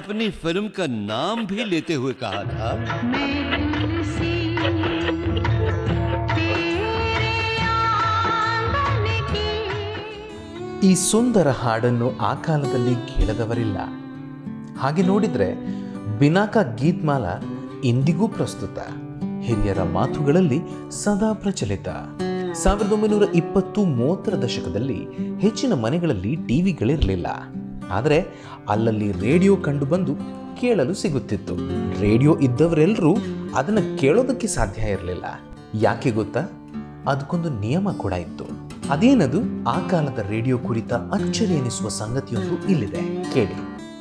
अपनी फिल्म का नाम भी लेते हुए कहा था मैं तुलसी तेरे आंगन की ಈ ಸುಂದರ ಹಾಡನ್ನು ಆ ಕಾಲದಲ್ಲಿ ಕೇಳದವರಿಲ್ಲ ಹಾಗೆ ನೋಡಿದರೆ ಬಿನಾಕ ಗೀತ್ಮಾಲ ಇಂದಿಗೂ ಪ್ರಸ್ತುತ ಹಿರಿಯರ ಮಾತುಗಳಲ್ಲಿ ಸದಾ ಪ್ರಚಲಿತ ಸಾವಿರದ ಒಂಬೈನೂರ ಇಪ್ಪತ್ತು ಮೂವತ್ತರ ದಶಕದಲ್ಲಿ ಹೆಚ್ಚಿನ ಮನೆಗಳಲ್ಲಿ ಟಿವಿಗಳಿರಲಿಲ್ಲ ಆದರೆ ಅಲ್ಲಲ್ಲಿ ರೇಡಿಯೋ ಕಂಡುಬಂದು ಕೇಳಲು ಸಿಗುತ್ತಿತ್ತು ರೇಡಿಯೋ ಇದ್ದವರೆಲ್ಲರೂ ಅದನ್ನು ಕೇಳೋದಕ್ಕೆ ಸಾಧ್ಯ ಇರಲಿಲ್ಲ ಯಾಕೆ ಗೊತ್ತಾ ಅದಕ್ಕೊಂದು ನಿಯಮ ಕೂಡ ಇತ್ತು ಅದೇನದು ಆ ಕಾಲದ ರೇಡಿಯೋ ಕುರಿತ ಅಚ್ಚರಿ ಎನಿಸುವ ಸಂಗತಿಯೊಂದು ಇಲ್ಲಿದೆ ಕೇಳಿ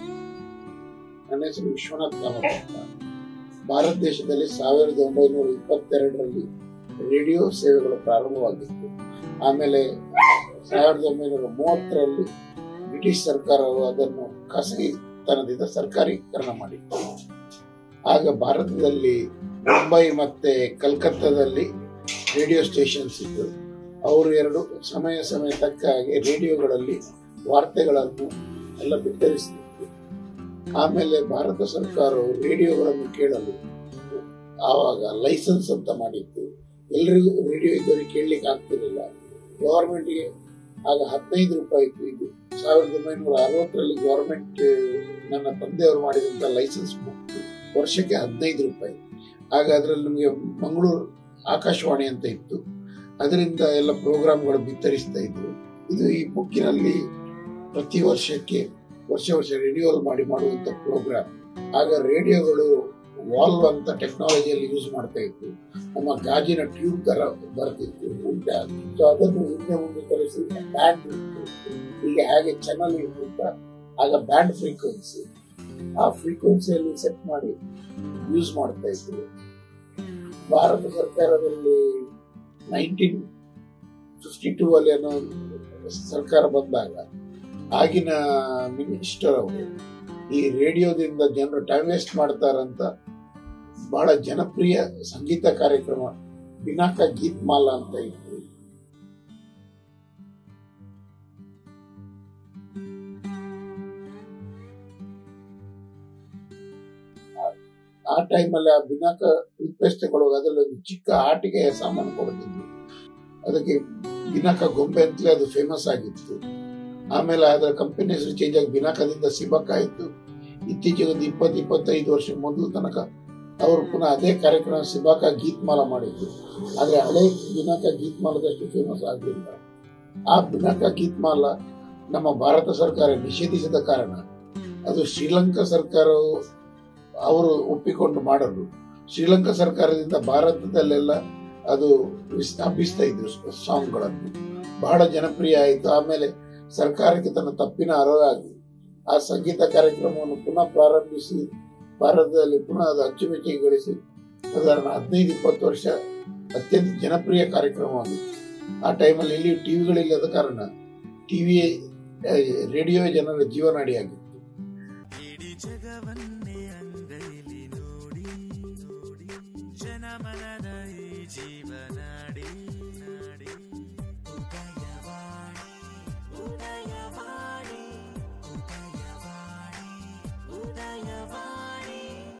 ನನ್ನ ಹೆಸರು ವಿಶ್ವನಾಥ್ ಕಾಮತ್ ಅಂತ ಭಾರತ ದೇಶದಲ್ಲಿ ಸಾವಿರದ ಒಂಬೈನೂರ ಇಪ್ಪತ್ತೆರಡರಲ್ಲಿ ರೇಡಿಯೋ ಸೇವೆಗಳು ಪ್ರಾರಂಭವಾಗಿತ್ತು ಆಮೇಲೆ ಸಾವಿರದ ಒಂಬೈನೂರ ಮೂವತ್ತರಲ್ಲಿ ಬ್ರಿಟಿಷ್ ಸರ್ಕಾರವು ಅದನ್ನು ಖಾಸಗಿತನದಿಂದ ಸರ್ಕಾರೀಕರಣ ಮಾಡಿತ್ತು ಆಗ ಭಾರತದಲ್ಲಿ ಮುಂಬೈ ಮತ್ತೆ ಕಲ್ಕತ್ತಾದಲ್ಲಿ ರೇಡಿಯೋ ಸ್ಟೇಷನ್ಸ್ ಇದ್ದು ಅವರು ಎರಡು ಸಮಯ ಸಮಯ ತಕ್ಕ ಹಾಗೆ ರೇಡಿಯೋಗಳಲ್ಲಿ ವಾರ್ತೆಗಳನ್ನು ಎಲ್ಲ ಬಿತ್ತರಿಸ್ತಿದ್ರು ಆಮೇಲೆ ಭಾರತ ಸರ್ಕಾರವು ರೇಡಿಯೋಗಳನ್ನು ಕೇಳಲು ಆವಾಗ ಲೈಸೆನ್ಸ್ ಅಂತ ಮಾಡಿತ್ತು ಎಲ್ರಿಗೂ ರೇಡಿಯೋ ಇದ್ದವರಿಗೆ ಕೇಳಲಿಕ್ಕೆ ಆಗ್ತಿರಲಿಲ್ಲ ಗವರ್ಮೆಂಟ್ಗೆ ಆಗ ಹದಿನೈದು ರೂಪಾಯಿ ಇತ್ತು ಇದು ಸಾವಿರದ ಒಂಬೈನೂರ ಅರವತ್ತರಲ್ಲಿ ಗವರ್ಮೆಂಟ್ ನನ್ನ ತಂದೆಯವರು ಮಾಡಿದಂತ ಲೈಸೆನ್ಸ್ ಬುಕ್ ವರ್ಷಕ್ಕೆ ಹದಿನೈದು ರೂಪಾಯಿ ಆಗ ಅದರಲ್ಲಿ ನಮಗೆ ಮಂಗಳೂರು ಆಕಾಶವಾಣಿ ಅಂತ ಇತ್ತು ಅದರಿಂದ ಎಲ್ಲ ಪ್ರೋಗ್ರಾಮ್ಗಳು ಬಿತ್ತರಿಸ್ತಾ ಇದ್ರು ಇದು ಈ ಬುಕ್ಕಿನಲ್ಲಿ ಪ್ರತಿ ವರ್ಷಕ್ಕೆ ವರ್ಷ ವರ್ಷ ರೇಡಿಯೋ ಮಾಡಿ ಮಾಡುವಂತ ಪ್ರೋಗ್ರಾಮ್ ಆಗ ರೇಡಿಯೋಗಳು ವಾಲ್ವ್ ಅಂತ ಟೆಕ್ನಾಲಜಿಯಲ್ಲಿ ಯೂಸ್ ಮಾಡ್ತಾ ಇತ್ತು ನಮ್ಮ ಗಾಜಿನ ಟ್ಯೂಬ್ ತರ ಬರ್ತಿತ್ತು ಉಂಟ ಸೊ ಅದನ್ನು ಹಿಂದೆ ಮುಂದೆ ತರಿಸಿ ಬ್ಯಾಂಡ್ ಈಗ ಹಾಗೆ ಚಾನಲ್ ಇರ್ತಿತ್ತ ಆಗ ಬ್ಯಾಂಡ್ ಫ್ರೀಕ್ವೆನ್ಸಿ ಆ ಫ್ರೀಕ್ವೆನ್ಸಿಯಲ್ಲಿ ಸೆಟ್ ಮಾಡಿ ಯೂಸ್ ಮಾಡ್ತಾ ಇದ್ರು ಭಾರತ ಸರ್ಕಾರದಲ್ಲಿ ನೈನ್ಟೀನ್ ಫಿಫ್ಟಿ ಟೂ ಅಲ್ಲಿ ಅನ್ನೋ ಸರ್ಕಾರ ಬಂದಾಗ ಆಗಿನ ಮಿನಿಸ್ಟರ್ ಅವರು ಈ ರೇಡಿಯೋದಿಂದ ಜನರು ಟೈಮ್ ವೇಸ್ಟ್ ಮಾಡ್ತಾರಂತ ಬಹಳ ಜನಪ್ರಿಯ ಸಂಗೀತ ಕಾರ್ಯಕ್ರಮ ಬಿನಾಕ ಗೀತ್ ಮಾಲ ಅಂತ ಇತ್ತು ಆ ಟೈಮಲ್ಲಿ ಆ ಬಿನಾಕ ಟೂತ್ಪೇಸ್ಟ್ ತಗೊಳ್ಳುವಾಗ ಅದರಲ್ಲಿ ಒಂದು ಚಿಕ್ಕ ಆಟಿಕೆಯ ಸಾಮಾನು ಕೊಡ್ತಿದ್ರು ಅದಕ್ಕೆ ಬಿನಾಕ ಗೊಂಬೆ ಅಂತಲೇ ಅದು ಫೇಮಸ್ ಆಗಿತ್ತು ಆಮೇಲೆ ಅದರ ಕಂಪನಿ ಹೆಸರು ಚೇಂಜ್ ಆಗಿ ಬಿನಾಕದಿಂದ ಸಿಬಕ್ ಆಯಿತು ಇತ್ತೀಚೆಗೆ ಒಂದು ಇಪ್ಪತ್ತು ಇಪ್ಪತ್ತೈದು ವರ್ಷ ಮೊದಲು ತನಕ ಅವರು ಪುನಃ ಅದೇ ಕಾರ್ಯಕ್ರಮ ಸಿಬಾಕ ಗೀತ್ಮಾಲ ಮಾಡಿದ್ರು ಆದ್ರೆ ಹಳೆ ಬಿನಾಕ ಗೀತ್ಮಾಲದಷ್ಟು ಫೇಮಸ್ ಆಗಲಿಲ್ಲ ಆ ಬಿನಾಕ ಗೀತ್ಮಾಲ ನಮ್ಮ ಭಾರತ ಸರ್ಕಾರ ನಿಷೇಧಿಸಿದ ಕಾರಣ ಅದು ಶ್ರೀಲಂಕಾ ಸರ್ಕಾರವು ಅವರು ಒಪ್ಪಿಕೊಂಡು ಮಾಡಲು ಶ್ರೀಲಂಕಾ ಸರ್ಕಾರದಿಂದ ಭಾರತದಲ್ಲೆಲ್ಲ ಅದು ವಿಸ್- ಹಬ್ಬಿಸ್ತಾ ಇದ್ರು ಸಾಂಗ್ಗಳನ್ನು ಬಹಳ ಜನಪ್ರಿಯ ಆಯಿತು ಆಮೇಲೆ ಸರ್ಕಾರಕ್ಕೆ ತನ್ನ ತಪ್ಪಿನ ಅರಿವಾಗಿ ಆ ಸಂಗೀತ ಕಾರ್ಯಕ್ರಮವನ್ನು ಪುನಃ ಪ್ರಾರಂಭಿಸಿ ಭಾರತದಲ್ಲಿ ಪುನಃ ಅದು ಅಚ್ಚುಮೆಚ್ಚುಗೆ ಗಳಿಸಿ ಸಾಧಾರಣ ಹದಿನೈದು ಇಪ್ಪತ್ತು ವರ್ಷ ಅತ್ಯಂತ ಜನಪ್ರಿಯ ಕಾರ್ಯಕ್ರಮವಾಗಿತ್ತು ಆ ಟೈಮಲ್ಲಿ ಇಲ್ಲಿ ಟಿವಿಗಳಿಲ್ಲದ ಕಾರಣ ಟಿವಿ ರೇಡಿಯೋ ಜನರ ಜೀವನಾಡಿಯಾಗಿತ್ತು ಇಡೀ ಜಗವನ್ನೇ ಅಂಗೈಲಿ ನೋಡಿ ನೋಡಿ ಜನಮನದ ಈ ಜೀವನಾಡಿ